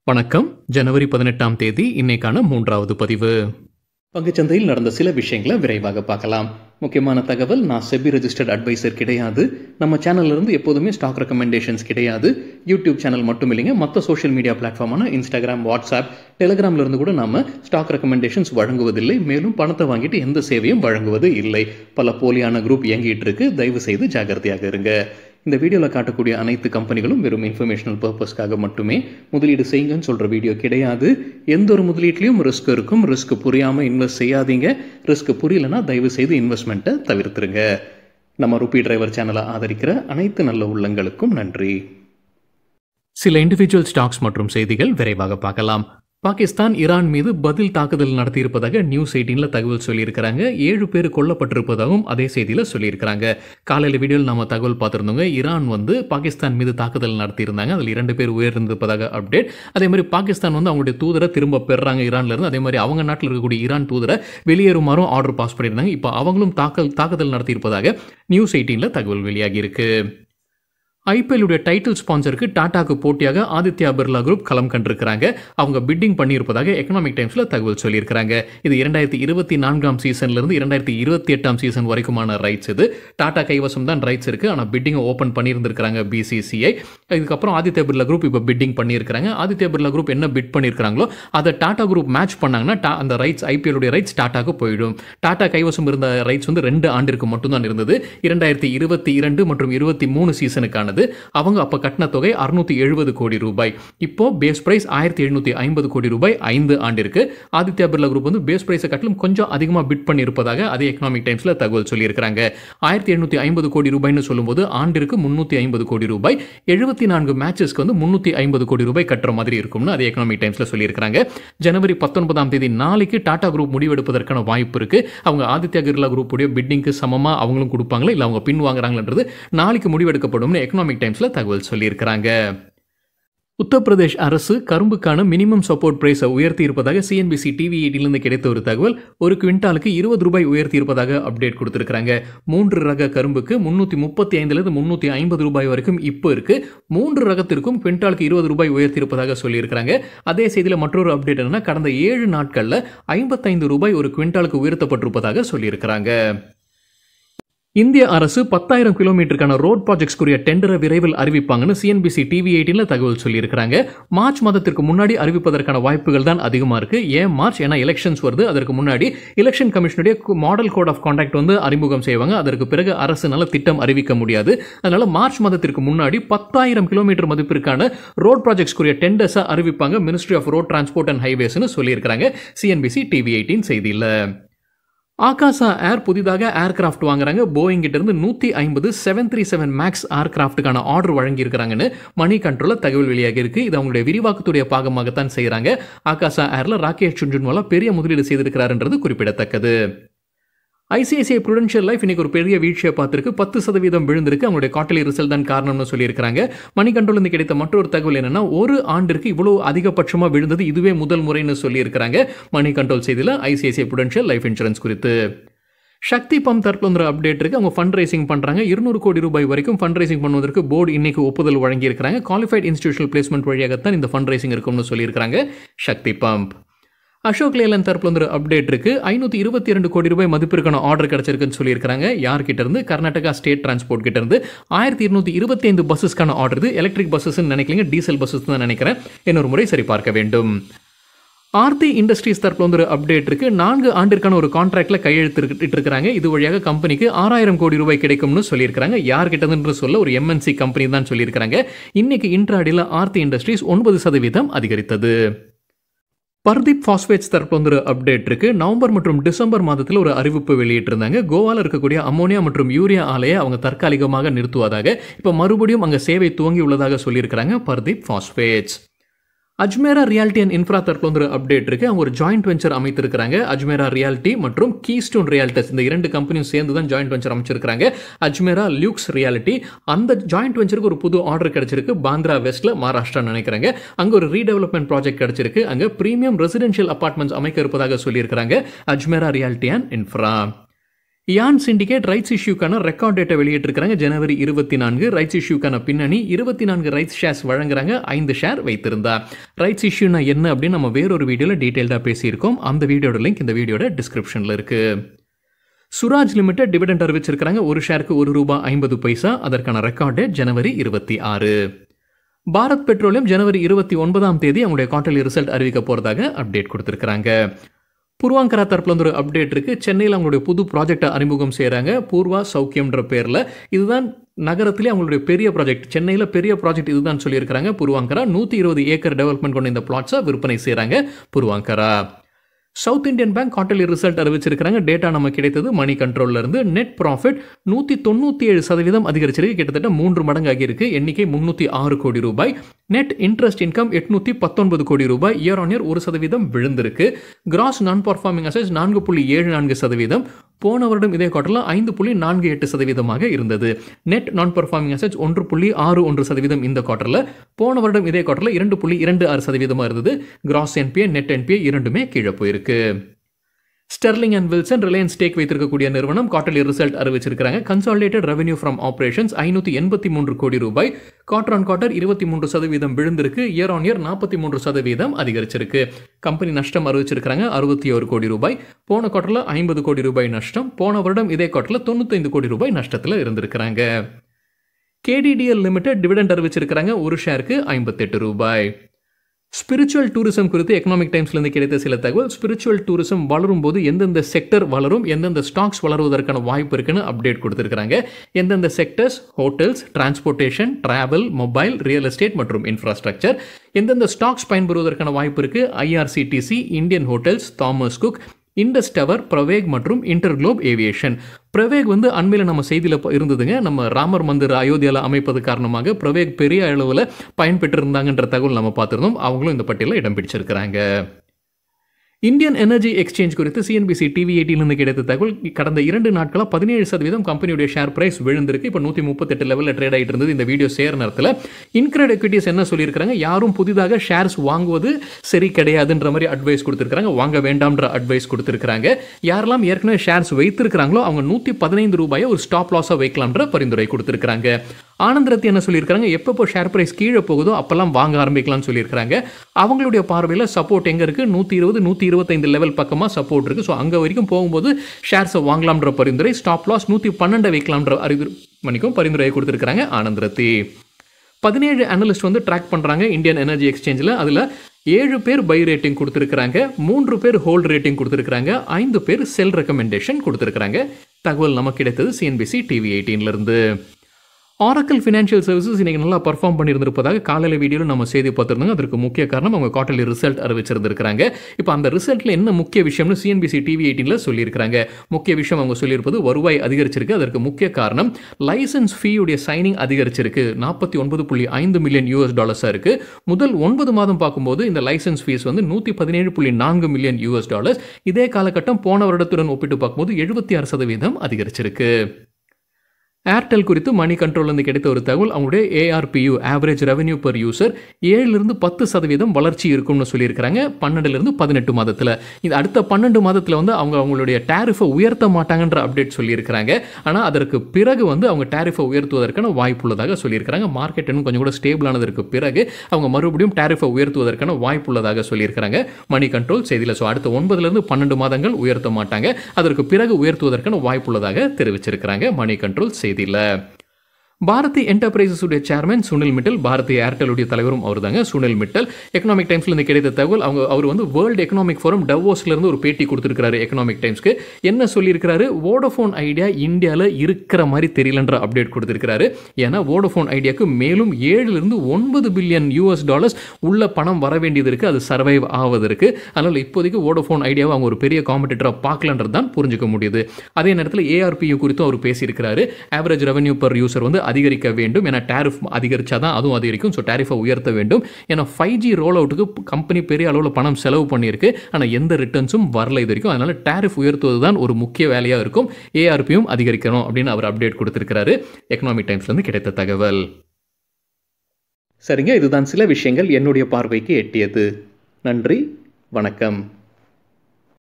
வணக்கம் ஜனவரி பதினெட்டாம் தேதி இன்னைக்கான மூன்றாவது பதிவு பங்குச்சந்தையில் நடந்த சில விஷயங்களை விரைவாக பார்க்கலாம் முக்கியமான தகவல் நான் செபி ரெஜிஸ்டர்ட் அட்வைசர் கிடையாது நம்ம சேனல்ல இருந்து எப்போதுமே ஸ்டாக் ரெக்கமெண்டேஷன்ஸ் கிடையாது யூடியூப் சேனல் மட்டும் இல்லைங்க மற்ற சோஷியல் மீடியா பிளாட்ஃபார்மான இன்ஸ்டாகிராம் வாட்ஸ்அப் டெலிகிராம்ல இருந்து கூட நாம ஸ்டாக் ரெக்கமெண்டேஷன்ஸ் வழங்குவதில்லை மேலும் பணத்தை வாங்கிட்டு எந்த சேவையும் வழங்குவது இல்லை பல போலியான குரூப் இயங்கிட்டு இருக்கு தயவு செய்து ஜாகிரதையாக இருங்க இந்த வீடியோவில் காட்டக்கூடிய அனைத்து கம்பெனிகளும் வெறும் இன்ஃபர்மேஷனல் பர்பஸ்க்காக மட்டுமே முதலீடு செய்யுங்கன்னு சொல்கிற வீடியோ கிடையாது எந்த ஒரு முதலீட்லையும் ரிஸ்க் இருக்கும் ரிஸ்க் புரியாமல் இன்வெஸ்ட் செய்யாதீங்க ரிஸ்க் புரியலனா தயவு செய்து இன்வெஸ்ட்மெண்ட்டை தவிர்த்துருங்க நம்ம ருபி டிரைவர் சேனலை ஆதரிக்கிற அனைத்து நல்ல உள்ளங்களுக்கும் நன்றி சில இண்டிவிஜுவல் ஸ்டாக்ஸ் மற்றும் செய்திகள் விரைவாக பார்க்கலாம் பாகிஸ்தான் ஈரான் மீது பதில் தாக்குதல் நடத்தியிருப்பதாக நியூஸ் எயிட்டீனில் தகவல் சொல்லியிருக்கிறாங்க ஏழு பேர் கொல்லப்பட்டிருப்பதாகவும் அதே செய்தியில் சொல்லியிருக்கிறாங்க காலையில் வீடியோவில் நம்ம தகவல் பார்த்துருந்தோங்க ஈரான் வந்து பாகிஸ்தான் மீது தாக்குதல் நடத்தியிருந்தாங்க அதில் இரண்டு பேர் உயர்ந்திருப்பதாக அப்டேட் அதே மாதிரி பாகிஸ்தான் வந்து அவங்களுடைய தூதரை திரும்ப பெறாங்க ஈரான்ல இருந்து அதே மாதிரி அவங்க நாட்டில் இருக்கக்கூடிய ஈரான் தூதரை வெளியேறுமாறும் ஆர்டர் பாஸ் பண்ணியிருந்தாங்க இப்போ அவங்களும் தாக்கல் தாக்குதல் நடத்தியிருப்பதாக நியூஸ் எயிட்டீனில் தகவல் வெளியாகி இருக்கு ஐபிஎல்லுடைய டைட்டில் ஸ்பான்சருக்கு டாடாக்கு போட்டியாக ஆதித்யா பிர்லா குரூப் களம் கண்டிருக்கிறாங்க அவங்க பிட்டிங் பண்ணியிருப்பதாக எக்கனாமிக் டைம்ஸில் தகவல் சொல்லியிருக்கிறாங்க இது இரண்டாயிரத்தி இருபத்தி நான்காம் சீசன்லேருந்து இரண்டாயிரத்தி இருபத்தி எட்டாம் சீசன் வரைக்குமான ரைட்ஸ் இது டாடா கைவசம் தான் ரைட்ஸ் இருக்குது ஆனால் பிட்டிங்கை ஓப்பன் பண்ணியிருந்திருக்கிறாங்க பிசிசிஐ இதுக்கப்புறம் ஆதித்யா பிர்லா குரூப் இப்போ பிட்டிங் பண்ணியிருக்கிறாங்க ஆதித்யா பிர்லா குரூப் என்ன பிட் பண்ணியிருக்கிறாங்களோ அதை டாடா குரூப் மேட்ச் பண்ணாங்கன்னா டா அந்த ரைட்ஸ் ஐபிஎல்லுடைய ரைட்ஸ் டாட்டாக்கு போயிடும் டாடா கைவசம் இருந்த ரைட்ஸ் வந்து ரெண்டு ஆண்டிற்கு மட்டும்தான் இருந்தது இரண்டாயிரத்தி இருபத்தி இரண்டு மற்றும் இருபத்தி மூணு சீசனுக்கானது அவங்க அப்போ கட்டின தொகை அறுநூத்தி எழுபது கோடி ரூபாய் இப்போ பேஸ் பிரைஸ் ஆயிரத்தி எழுநூத்தி ஐம்பது கோடி ரூபாய் ஐந்து ஆண்டிற்கு ஆதித்யா பிர்லா குரூப் வந்து பேஸ் பிரைஸை கட்டிலும் கொஞ்சம் அதிகமாக பிட் பண்ணியிருப்பதாக அதே எக்கனாமிக் டைம்ஸில் தகவல் சொல்லியிருக்கிறாங்க ஆயிரத்தி எழுநூத்தி ஐம்பது கோடி ரூபாய்னு சொல்லும்போது ஆண்டிற்கு முன்னூற்றி ஐம்பது கோடி ரூபாய் எழுபத்தி நான்கு மேட்சஸ்க்கு வந்து முன்னூற்றி ஐம்பது கோடி ரூபாய் கட்டுற மாதிரி இருக்கும்னு அதே எக்கனாமிக் டைம்ஸில் சொல்லியிருக்கிறாங்க ஜனவரி பத்தொன்பதாம் தேதி நாளைக்கு டாடா குரூப் முடிவெடுப்பதற்கான வாய்ப்பு இருக்கு அவங்க ஆதித்யா பிர்லா குரூப் உடைய பிட்டிங்க்கு சமமாக அவங்களும் கொடுப்பாங்களா இல்லை அவங்க பின் வாங்குறாங்கன்றது நாளைக்கு முடிவெடுக்கப்படும்னு எக்கனாமிக் டைம்ஸில் தகவல் சொல்லியிருக்கிறாங்க உத்தரப்பிரதேஷ் அரசு கரும்புக்கான மினிமம் சப்போர்ட் பிரைஸை உயர்த்தி இருப்பதாக சிஎன்பிசி டிவி எயிட்டிலிருந்து கிடைத்த ஒரு தகவல் ஒரு குவிண்டாலுக்கு இருபது ரூபாய் உயர்த்தி இருப்பதாக அப்டேட் கொடுத்திருக்காங்க மூன்று ரக கரும்புக்கு முன்னூற்றி முப்பத்தி ஐந்துலேருந்து முன்னூற்றி ஐம்பது ரூபாய் வரைக்கும் இப்போ இருக்கு மூன்று ரகத்திற்கும் குவிண்டாலுக்கு இருபது ரூபாய் உயர்த்தி இருப்பதாக சொல்லியிருக்கிறாங்க அதே செய்தியில் மற்றொரு அப்டேட் என்னன்னா கடந்த ஏழு நாட்களில் ஐம்பத்தைந்து ரூபாய் ஒரு குவிண்டாலுக்கு உயர்த்தப்பட்டிருப்பதாக சொல்லியிருக்கிறாங்க இந்திய அரசு பத்தாயிரம் கிலோமீட்டருக்கான ரோட் ப்ராஜெக்ட்ஸ்க்குரிய டெண்டரை விரைவில் அறிவிப்பாங்கன்னு சிஎன்பிசி டிவி எயிட்டீனில் தகவல் சொல்லியிருக்கிறாங்க மார்ச் மாதத்திற்கு முன்னாடி அறிவிப்பதற்கான வாய்ப்புகள் தான் அதிகமாக இருக்கு ஏன் மார்ச் ஏன்னா எலெக்ஷன்ஸ் வருது அதற்கு முன்னாடி எலெக்ஷன் கமிஷனுடைய மாடல் கோட் ஆஃப் கான்டாக்ட் வந்து அறிமுகம் செய்வாங்க அதற்கு பிறகு அரசுனால திட்டம் அறிவிக்க முடியாது அதனால மார்ச் மாதத்திற்கு முன்னாடி பத்தாயிரம் கிலோமீட்டர் மதிப்பிற்கான ரோட் ப்ராஜெக்ட்ஸ்க்குரிய டெண்டர்ஸை அறிவிப்பாங்க ministry of road transport and ஹைவேஸ்னு சொல்லியிருக்கிறாங்க சிஎன்பிசி டிவி எயிட்டீன் செய்தியில் ஆகாசா ஏர் புதிதாக ஏர்கிராஃப்ட் வாங்குறாங்க போயிங் கிட்ட இருந்து நூற்றி ஐம்பது செவன் த்ரீ செவன் மேக்ஸ் ஏர்கிராஃப்ட்டுக்கான ஆர்டர் வழங்கியிருக்கிறாங்கன்னு மணி கண்ட்ரோலில் தகவல் வெளியாகி இருக்கு இது அவங்களுடைய விரிவாக்கத்துடைய பாகமாகத்தான் செய்கிறாங்க ஆகாசா ஏரில் ராகேஷ் சுன்ஜுன்வாலா பெரிய முதலீடு செய்திருக்கிறாருன்றது குறிப்பிடத்தக்கது ஐசிஐசிஐ ப்ரூடென்ஷியல் லைஃப் இன்னைக்கு ஒரு பெரிய வீழ்ச்சியை பார்த்துருக்கு பத்து சதவீதம் விழுந்திருக்கு அவங்களுடைய காட்டலி ரிசல்ட் தான் காரணம்னு சொல்லியிருக்காங்க மணி கண்ட்ரோல் இருந்து கிடைத்த மற்றொரு தகவல் என்னன்னா ஒரு ஆண்டிற்கு இவ்வளவு அதிகபட்சமாக விழுந்தது இதுவே முதல் முறைன்னு சொல்லியிருக்கிறாங்க மணி கண்ட்ரோல் செய்தியில் ஐசிஐசிஐ ப்ரூடென்ஷியல் லைஃப் இன்சூரன்ஸ் குறித்து சக்தி பம்ப் தரப்பில் வந்து அப்டேட் இருக்கு அவங்க ஃபண்ட் ரைசிங் பண்ணுறாங்க இருநூறு கோடி ரூபாய் வரைக்கும் ஃபண்ட் ரைசிங் பண்ணுவதற்கு போர்டு இன்னைக்கு ஒப்புதல் வழங்கியிருக்கிறாங்க குவாலிஃபைட் இன்ஸ்டியூஷனல் பிளேஸ்மெண்ட் வழியாகத்தான் இந்த ஃபண்ட் ரைசிங் இருக்கும்னு சொல்லியிருக்காங்க சக்தி பம்ப் அசோக் லேலன் தரப்புல வந்து அப்டேட் இருக்கு ஐநூற்றி இருபத்தி ரெண்டு கோடி ரூபாய் மதிப்பிற்கான ஆர்டர் கிடைச்சிருக்குன்னு சொல்லியிருக்காங்க யார்கிட்ட இருந்து கர்நாடகா ஸ்டேட் டிரான்ஸ்போர்ட் கிட்ட இருந்து ஆயிரத்தி இருநூத்தி இருபத்தி ஐந்து பஸ்ஸஸ்க்கான ஆர்டர் இது எலக்ட்ரிக் பஸ்ஸஸ் நினைக்கலீங்க டீசல் பஸ்ஸஸ் தான் நினைக்கிறேன் இன்னொரு முறை சரி பார்க்க வேண்டும் ஆர்த்தி இண்டஸ்ட்ரீஸ் தரப்புல வந்து ஒரு அப்டேட் இருக்கு நான்கு ஆண்டிற்கான ஒரு கான்ட்ராக்ட்ல கையெழுத்து இருக்கிறாங்க இது வழியாக கம்பெனிக்கு ஆறாயிரம் கோடி ரூபாய் கிடைக்கும்னு சொல்லியிருக்காங்க யார்கிட்டதுன்ற சொல்ல ஒரு எம்என்சி கம்பெனி தான் சொல்லியிருக்காங்க இன்னைக்கு இன்ட்ராடியில் ஆர்த்தி இண்டஸ்ட்ரீஸ் ஒன்பது சதவீதம் அதிகரித்தது பர்தீப் பாஸ்பேட்ஸ் தரப்பு வந்து ஒரு அப்டேட் இருக்கு நவம்பர் மற்றும் டிசம்பர் மாதத்தில் ஒரு அறிவிப்பு வெளியிட்டிருந்தாங்க கோவாவில் இருக்கக்கூடிய அமோனியா மற்றும் யூரியா ஆலையை அவங்க தற்காலிகமாக நிறுத்துவதாக இப்போ மறுபடியும் அங்கே சேவை துவங்கி உள்ளதாக சொல்லியிருக்கிறாங்க Paradeep phosphates Ajmera realty and infra தரப்பில் வந்து ஒரு அப்டேட் இருக்கு அவங்க ஒரு ஜாயிண்ட் வெஞ்சர் அமைத்திருக்கிறாங்க அஜ்மேரா ரியாலிட்டி மற்றும் கீஸ்டோன் ரியாலிட்டஸ் இந்த இரண்டு கம்பெனியும் சேர்ந்து தான் ஜாயிண்ட் வெஞ்சர் அமைச்சிருக்காங்க அஜ்மேரா லியூக்ஸ் ரியாலிட்டி அந்த ஜாயிண்ட் வெஞ்சருக்கு ஒரு புது ஆர்டர் கிடைச்சிருக்கு பாந்திரா வெஸ்ட்ல மகாராஷ்டிரா நினைக்கிறாங்க அங்க ஒரு ரீடெவலப்மெண்ட் ப்ராஜெக்ட் கிடைச்சிருக்கு அங்க பிரீமியம் ரெசிடென்ஷியல் அபார்ட்மெண்ட்ஸ் அமைக்க இருப்பதாக சொல்லியிருக்கிறாங்க அஜ்மேரா ரியாலிட்டி அண்ட் இன்ஃப்ரா யான் சிண்டிகேட் ரைட்ஸ் இஷ்யூக்கான ரெக்கார்ட் டேட்டை வெளியிட்டிருக்காங்க ஜனவரி இருபத்தி நான்கு ரைட்ஸ் இஷ்யூக்கான பின்னணி இருபத்தி நான்கு ரைட்ஸ் ஷேர்ஸ் வழங்குறாங்க ஐந்து ஷேர் வைத்திருந்தார் ரைட்ஸ் இஷ்யூனா என்ன அப்படின்னு நம்ம வேறொரு வீடியோவில் டீட்டெயில்டாக பேசியிருக்கோம் அந்த வீடியோட லிங்க் இந்த வீடியோட டிஸ்கிரிப்ஷனில் இருக்கு சுராஜ் லிமிடெட் டிவிடெண்ட் அறிவிச்சிருக்காங்க ஒரு ஷேருக்கு ஒரு ரூபாய் ஐம்பது பைசா அதற்கான ரெக்கார்டு ஜனவரி இருபத்தி ஆறு பாரத் பெட்ரோலியம் ஜனவரி இருபத்தி ஒன்பதாம் தேதி அவங்களுடைய குவார்டர்லி ரிசல்ட் அறிவிக்க போகிறதாக அப்டேட் கொடுத்துருக்காங்க பூர்வாங்கரா தரப்புல வந்து ஒரு அப்டேட் இருக்கு சென்னையில் அவங்களுடைய புது ப்ராஜெக்டை அறிமுகம் செய்கிறாங்க பூர்வா சௌக்கியம்ன்ற பேரில் இதுதான் நகரத்திலே அவங்களுடைய பெரிய ப்ராஜெக்ட் சென்னையில் பெரிய ப்ராஜெக்ட் இதுதான் சொல்லியிருக்காங்க பூர்வாங்கரா நூற்றி இருபது ஏக்கர் டெவலப்மெண்ட் கொண்ட இந்த பிளாட்ஸை விற்பனை செய்கிறாங்க Puravankara South Indian bank quarterly result அறிவிச்சிருக்காங்க டேட்டா நம்ம கிடைத்தது மணி கண்ட்ரோல்ல இருந்து நெட் ப்ராஃபிட் நூற்றி தொண்ணூற்றி ஏழு சதவீதம் அதிகரிச்சிருக்கு கிட்டத்தட்ட மூன்று மடங்கு ஆகியிருக்கு எண்ணிக்கை முன்னூற்றி ஆறு கோடி ரூபாய் நெட் இன்ட்ரெஸ்ட் இன்கம் எட்நூற்றி பத்தொன்பது கோடி ரூபாய் இயர் ஆன் இயர் ஒரு சதவீதம் விழுந்திருக்கு கிராஸ் நான் பர்ஃபார்மிங் அசஸ் நான்கு புள்ளி ஏழு நான்கு சதவீதம் போன வருடம் இதே குவார்டரில் ஐந்து புள்ளி நான்கு எட்டு சதவீதமாக இருந்தது நெட் நான் பர்ஃபார்மிங் அசட்ஸ் ஒன்று புள்ளி ஆறு ஒன்று சதவீதம் இந்த குவார்டரில் போன வருடம் இதே குவார்டரில் இரண்டு புள்ளி இரண்டு ஆறு சதவீதமாக இருந்தது கிராஸ் என்பிஏ நெட் என்பிஏ இரண்டுமே கீழே போயிருக்கு Sterling and Wilson Reliance stake வைத்திருக்கக்கூடிய நிறுவனம் குவார்டர்லி ரிசல்ட் அறிவிச்சிருக்காங்க கன்சாலிடேட்டட் ரெவன்யூ ஃப்ரம் ஆபரேஷன்ஸ் ஐநூற்றி எண்பத்தி மூன்று கோடி ரூபாய் குவார்டர் ஆன் குவார்டர் இருபத்தி மூன்று சதவீதம் விழுந்திருக்கு இயர் ஆன் இயர் நாற்பத்தி மூன்று சதவீதம் அதிகரிச்சிருக்கு கம்பெனி நஷ்டம் அறிவிச்சிருக்காங்க அறுபத்தி ஒரு கோடி ரூபாய் போன குவார்டரில் ஐம்பது கோடி ரூபாய் நஷ்டம் போன வருடம் இதே குவார்டரில் தொண்ணூத்தைந்து கோடி ரூபாய் நஷ்டத்தில் இருந்திருக்கிறாங்க கேடிடிஎல் லிமிடெட் டிவிடெண்ட் அறிவிச்சிருக்கிறாங்க ஒரு ஷேருக்கு ஐம்பத்தெட்டு ரூபாய் ஸ்பிரிச்சுவல் டூரிசம் குறித்து எக்கனாமிக் டைம்ஸ்லேருந்து கிடைத்த சில தகவல் ஸ்பிரிச்சுவல் டூரிசம் வளரும் போது எந்தெந்த செக்டர் வளரும் எந்தெந்த ஸ்டாக்ஸ் வளருவதற்கான வாய்ப்பு இருக்குன்னு அப்டேட் கொடுத்துருக்காங்க எந்தெந்த sectors hotels transportation travel mobile real estate மற்றும் இன்ஃப்ராஸ்ட்ரக்சர் எந்தெந்த ஸ்டாக்ஸ் பயன்பெறுவதற்கான வாய்ப்பு இருக்கு IRCTC Indian hotels Thomas Cook Indus tower Praveg மற்றும் இன்டர்குளோப் ஏவியேஷன் பிரவேக் வந்து அண்மையில் நம்ம செய்தியில் இருந்ததுங்க நம்ம ராமர் மந்திர் அயோத்தியாவில் அமைப்பது காரணமாக பிரவேக் பெரிய அளவில் பயன்பெற்றிருந்தாங்கன்ற தகவல் நம்ம பார்த்துருந்தோம் அவங்களும் இந்த பட்டியலில் இடம் பிடிச்சிருக்கிறாங்க இந்தியன் எனர்ஜி எக்ஸ்சேஞ்ச் குறித்து சிஎன்பிசி டிவி எயிட்டிலிருந்து கிடைத்த தகவல் கடந்த இரண்டு நாட்களாக பதினேழு சதவீதம் கம்பெனியுடைய ஷேர் பிரைஸ் விழுந்திருக்கு இப்போ நூற்றி முப்பத்தெட்டு லெவலில் ட்ரேட் ஆகிட்டு இருந்தது இந்த வீடியோ சேர நேரத்தில் இன்க்ரெட் எக்விட்டிஸ் என்ன சொல்லியிருக்காங்க யாரும் புதிதாக ஷேர்ஸ் வாங்குவது சரி கிடையாதுன்ற மாதிரி அட்வைஸ் கொடுத்துருக்காங்க வாங்க வேண்டாம்ன்ற அட்வைஸ் கொடுத்துருக்காங்க யாரெல்லாம் ஏற்கனவே ஷேர்ஸ் வைத்திருக்கிறாங்களோ அவங்க நூற்றி பதினைந்து ரூபாயை ஒரு ஸ்டாப் லாஸாக வைக்கலாம்ன்ற பரிந்துரை கொடுத்துருக்காங்க ஆனந்த் ரத்தி என்ன சொல்லியிருக்காங்க எப்பப்போ ஷேர் பிரைஸ் கீழே போகுதோ அப்போல்லாம் வாங்க ஆரம்பிக்கலாம்னு சொல்லியிருக்காங்க அவங்களுடைய பார்வையில் சப்போர்ட் எங்கே இருக்குது நூற்றி இருபது நூற்றி இருபத்தைந்து லெவல் பக்கமாக சப்போர்ட் இருக்குது ஸோ அங்கே வரைக்கும் போகும்போது ஷேர்ஸை வாங்கலாம்ன்ற பரிந்துரை ஸ்டாப் லாஸ் நூற்றி பன்னெண்டை வைக்கலாம்ன்ற அறிவு மணிக்கும் பரிந்துரையை கொடுத்துருக்காங்க ஆனந்த் ரத்தி பதினேழு அனலிஸ்ட் வந்து ட்ராக் பண்ணுறாங்க இந்தியன் எனர்ஜி எக்ஸ்சேஞ்சில் அதில் ஏழு பேர் பை ரேட்டிங் கொடுத்துருக்குறாங்க மூன்று பேர் ஹோல்ட் ரேட்டிங் கொடுத்துருக்குறாங்க ஐந்து பேர் செல் ரெக்கமெண்டேஷன் கொடுத்துருக்குறாங்க தகவல் நமக்கு கிடைத்தது சிஎன்பிசி டிவி எயிட்டீன்லேருந்து ஆரக்கல் ஃபினான்ஷியல் சர்வீசஸ் இன்றைக்கி நல்லா பர்ஃபார்ம் பண்ணியிருந்திருப்பதாக காலையில் வீடியோவில் நம்ம செய்தி பார்த்துருந்தோங்க அதற்கு முக்கிய காரணம் அவங்க குவார்டர்லி ரிசல்ட் அறிவிச்சிருந்திருக்காங்க இப்போ அந்த ரிசல்ட்டில் என்ன முக்கிய விஷயம்னு சிஎன்பிசி டிவி எயிட்டீனில் சொல்லியிருக்காங்க முக்கிய விஷயம் அவங்க சொல்லியிருப்பது வருவாய் அதிகரிச்சிருக்கு அதற்கு முக்கிய காரணம் லைசன்ஸ் ஃபீயுடைய சைனிங் அதிகரிச்சிருக்கு நாற்பத்தி ஒன்பது புள்ளி ஐந்து மில்லியன் யூஎஸ் டாலர்ஸாக இருக்குது முதல் ஒன்பது மாதம் பார்க்கும்போது இந்த லைசன்ஸ் ஃபீஸ் வந்து நூற்றி பதினேழு புள்ளி நான்கு மில்லியன் யூஎஸ் டாலர்ஸ் இதே காலகட்டம் போன வருடத்துடன் ஒப்பிட்டு பார்க்கும்போது எழுபத்தி ஆறு சதவீதம் அதிகரிச்சிருக்கு ஏர்டெல் குறித்து மணி கண்ட்ரோல்லேருந்து கிடைத்த ஒரு தகவல் அவங்களுடைய ARPU average revenue per user ஏழுலேருந்து பத்து சதவீதம் வளர்ச்சி இருக்கும்னு சொல்லியிருக்கிறாங்க பன்னெண்டுலேருந்து பதினெட்டு மாதத்தில் இது அடுத்த பன்னெண்டு மாதத்தில் வந்து அவங்க அவங்களுடைய டேரிஃபை உயர்த்த மாட்டாங்கன்ற அப்டேட் சொல்லியிருக்கிறாங்க ஆனால் அதற்கு பிறகு வந்து அவங்க டேரிஃபை உயர்த்துவதற்கான வாய்ப்பு உள்ளதாக சொல்லியிருக்கிறாங்க மார்க்கெட் இன்னும் கொஞ்சம் கூட ஸ்டேபிள் ஆனதற்கு பிறகு அவங்க மறுபடியும் டேரிஃபை உயர்த்துவதற்கான வாய்ப்பு உள்ளதாக சொல்லியிருக்கிறாங்க மணி கண்ட்ரோல் செய்தியில் ஸோ அடுத்த ஒன்பதுலேருந்து பன்னெண்டு மாதங்கள் உயர்த்த மாட்டாங்க அதற்கு பிறகு உயர்த்துவதற்கான வாய்ப்பு உள்ளதாக தெரிவிச்சிருக்கிறாங்க மணி கண்ட்ரோல் செய்தியில் பாரதி என்டர்பிரைசஸ் உடைய சேர்மன் சுனில் மிட்டல் பாரதி ஏர்டெலுடைய தலைவரும் அவர் தாங்க சுனில் மிட்டல் எக்கனாமிக் டைம்ஸ்ல இருந்து கிடைத்த தகவல் அவங்க அவர் வந்து வேர்ல்டு எக்கனாமிக் ஃபோரம் டவோஸ்ல இருந்து ஒரு பேட்டி கொடுத்துருக்காரு எக்கனாமிக் டைம்ஸ்க்கு என்ன சொல்லியிருக்கிறாரு வோடோஃபோன் ஐடியா இந்தியாவில் இருக்கிற மாதிரி தெரியலன்ற அப்டேட் கொடுத்துருக்காரு ஏன்னா வோடோஃபோன் ஐடியாவுக்கு மேலும் ஏழுலேருந்து ஒன்பது பில்லியன் யூஎஸ் டாலர்ஸ் உள்ள பணம் வர வேண்டியது இருக்குது அது சர்வைவ் ஆவதற்கு அதனால் இப்போதைக்கு வோடோஃபோன் ஐடியாவை அவங்க ஒரு பெரிய காம்படிட்டராக பார்க்கலன்றது தான் புரிஞ்சுக்க முடியுது அதே நேரத்தில் ஏஆர்பியு குறித்தும் அவர் பேசியிருக்கிறாரு ஆவரேஜ் ரெவன்யூ பர் யூசர் வந்து அதிகரிக்க வேண்டும் ஏன்னா டேரிஃப் அதிகரிச்சா தான் அதுவும் அதிகரிக்கும் ஸோ டேரிஃபை உயர்த்த வேண்டும் ஏன்னா ஃபைவ் ஜி ரோல் அவுட்டுக்கு கம்பெனி பெரிய அளவில் பணம் செலவு பண்ணியிருக்கு ஆனால் எந்த ரிட்டர்ன்ஸும் வரல இது வரைக்கும் அதனால் டேரிஃப் உயர்த்துவது தான் ஒரு முக்கிய வேலையாக இருக்கும் ஏஆர்பியும் அதிகரிக்கணும் அப்படின்னு அவர் அப்டேட் கொடுத்துருக்கிறாரு எக்கனாமிக் டைம்ஸ்லேருந்து கிடைத்த தகவல் சரிங்க இதுதான் சில விஷயங்கள் என்னுடைய பார்வைக்கு எட்டியது நன்றி வணக்கம்